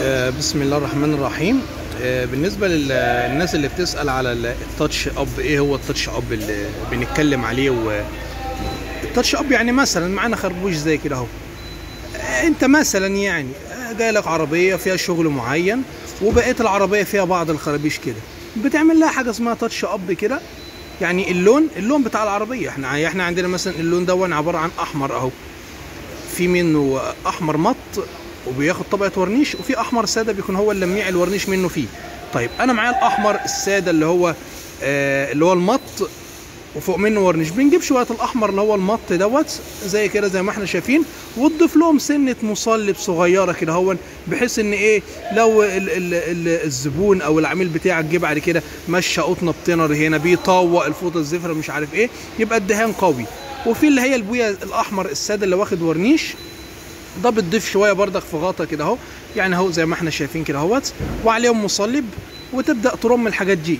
آه، بسم الله الرحمن الرحيم آه، بالنسبه للناس اللي بتسال على ال- التاتش اب ايه هو التاتش اب اللي بنتكلم عليه و التاتش اب يعني مثلا معانا خربوش زي كده اهو آه، انت مثلا يعني آه، جاي لك عربيه فيها شغل معين وبقيت العربيه فيها بعض الخرابيش كده بتعمل لها حاجه اسمها تاتش اب كده يعني اللون اللون بتاع العربيه احنا احنا عندنا مثلا اللون ده عباره عن احمر اهو في منه احمر مط وبياخد طبقه ورنيش وفي احمر ساده بيكون هو اللميع الورنيش منه فيه طيب انا معايا الاحمر الساده اللي هو آه اللي هو المط وفوق منه ورنيش بنجيب شويه الاحمر اللي هو المط دوت زي كده زي ما احنا شايفين وتضيف لهم سنه مصلب صغيره كده هو بحيث ان ايه لو ال ال ال الزبون او العميل بتاعك جه بعد كده مشى قطنه بتنر هنا بيطوق الفوطه الزفره مش عارف ايه يبقى الدهان قوي وفي اللي هي البويه الاحمر الساده اللي واخد ورنيش ده بتضيف شويه بردك في غطا كده اهو يعني اهو زي ما احنا شايفين كده اهوت وعليهم مصلب وتبدا ترم الحاجات دي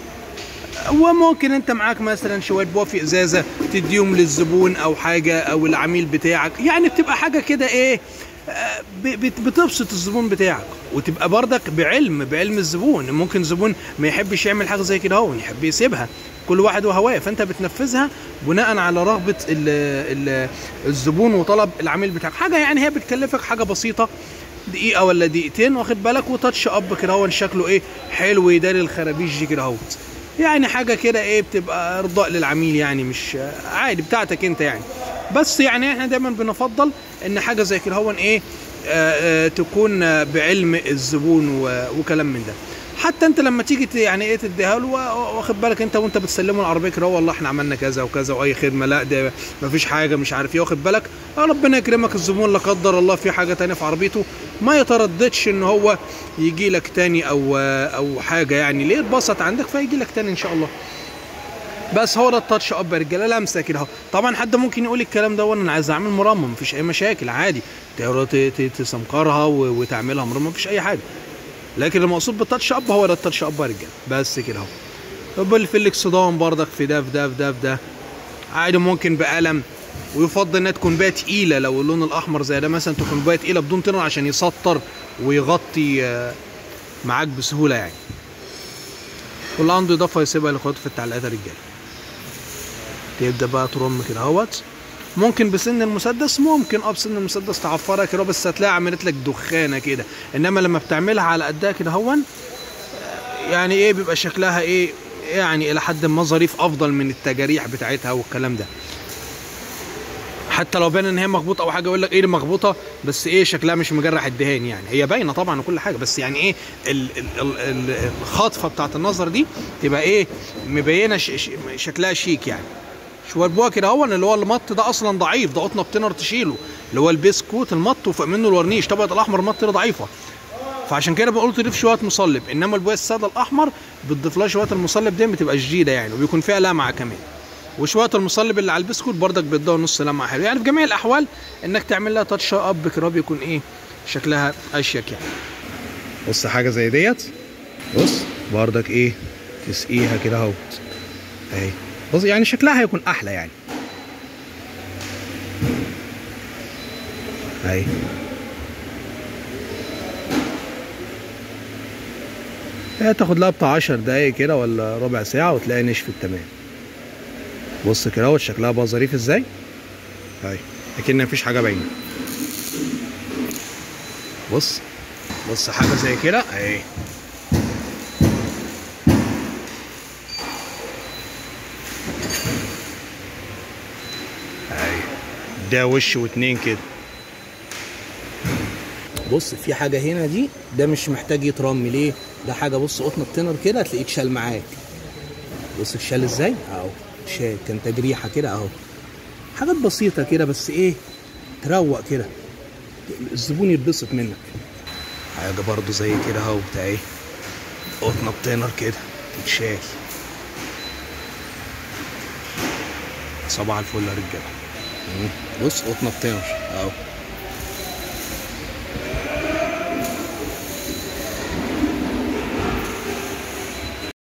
وممكن انت معاك مثلا شويه بوا في ازازه تديهم للزبون او حاجه او العميل بتاعك يعني بتبقى حاجه كده ايه آه، ب- بت- بتبسط الزبون بتاعك وتبقى بردك بعلم بعلم الزبون ممكن زبون ما يحبش يعمل حاجه زي كده هو يحب يسيبها كل واحد وهواه فانت بتنفذها بناء على رغبه ال ال الزبون وطلب العميل بتاعك حاجه يعني هي بتكلفك حاجه بسيطه دقيقه ولا دقيقتين واخد بالك وتاتش اب كده هو شكله ايه حلو يداري الخرابيش دي كده اهوت يعني حاجه كده ايه بتبقى ارضاء للعميل يعني مش عادي بتاعتك انت يعني بس يعني احنا دايما بنفضل ان حاجه زي كده هو ايه آه، آه، تكون آه، بعلم الزبون و- وكلام من ده حتى انت لما تيجي ت- يعني ايه تديها له وا- واخد بالك انت وانت بتسلمه العربيه كده هو والله احنا عملنا كذا وكذا واي خدمه لا ده مفيش حاجه مش عارف ايه واخد بالك آه، ربنا يكرمك الزبون لا قدر الله في حاجه تانية في عربيته ما يترددش ان هو يجي لك تاني او او حاجه يعني ليه اتبسط عندك فيجي لك تاني ان شاء الله بس هو ده التاتش اب يا رجاله لمسه كده اهو طبعا حد ممكن يقول الكلام ده وانا عايز اعمل مرمم مفيش اي مشاكل عادي تقدر ت- ت- تسمكرها و- وتعملها مرمم مفيش اي حاجه لكن المقصود بالتاتش اب هو ده التاتش اب يا رجاله بس كده اهو طب في الاكسدام برضك في ده في ده في ده في ده عادي ممكن بقلم ويفضل انها تكون بقى تقيله لو اللون الاحمر زي ده مثلا تكون بقى تقيله بدون تنر عشان يسطر ويغطي آه، معاك بسهوله يعني واللي عنده اضافه يسيبها لاخواته في التعليقات يا رجاله تبدا بقى ترم كده اهوت ممكن بسن المسدس ممكن اه بسن المسدس تعفرها كده بس هتلاقي عملت لك دخانه كده انما لما بتعملها على قدها كده هون آه، يعني ايه بيبقى شكلها ايه يعني الى حد ما ظريف افضل من التجاريح بتاعتها والكلام ده حتى لو بان ان هي مخبوطه او حاجه يقول لك ايه دي مخبوطه بس ايه شكلها مش مجرح الدهان يعني هي باينه طبعا وكل حاجه بس يعني ايه ال ال ال ال الخطفه بتاعت النظر دي تبقى ايه مبينه ش ش شكلها شيك يعني شويه بوا كده هو اللي هو المط ده اصلا ضعيف ده قطنه بتنر تشيله اللي هو البسكوت المط وفوق منه الورنيش طبقه الاحمر المط ده ضعيفه فعشان كده بقول تضيف شويه مصلب انما البويه الساده الاحمر بتضيف لها شويه المصلب دي بتبقى شديده يعني وبيكون فيها لمعه كمان وشويه المصلب اللي على البسكوت برضك بيدوها نص لمعه حلو يعني في جميع الاحوال انك تعمل لها تاتش اب كده بيكون ايه شكلها اشيك يعني بص حاجه زي ديت بص برضك ايه تسقيها كده اهوت اهي بص يعني شكلها هيكون احلى يعني اهي هي تاخد لها بتاع 10 دقايق كده ولا ربع ساعة وتلاقي نشفت تمام بص كده اهوت شكلها بقى ظريف ازاي اهي لكن مفيش حاجة باينة بص بص حاجة زي كده اهي اهي ده وش واتنين كده بص في حاجه هنا دي ده مش محتاج يترمي ليه ده حاجه بص قطنه بتنر كده هتلاقيه اتشال معاك بص اتشال ازاي اهو اتشال كان تجريحه كده اهو حاجات بسيطه كده بس ايه تروق كده الزبون يتبسط منك حاجه برضو زي كده اهو بتاع ايه قطنه بتنر كده تتشال صباح الفل يا رجاله مم. بص قطنه بتنر اهو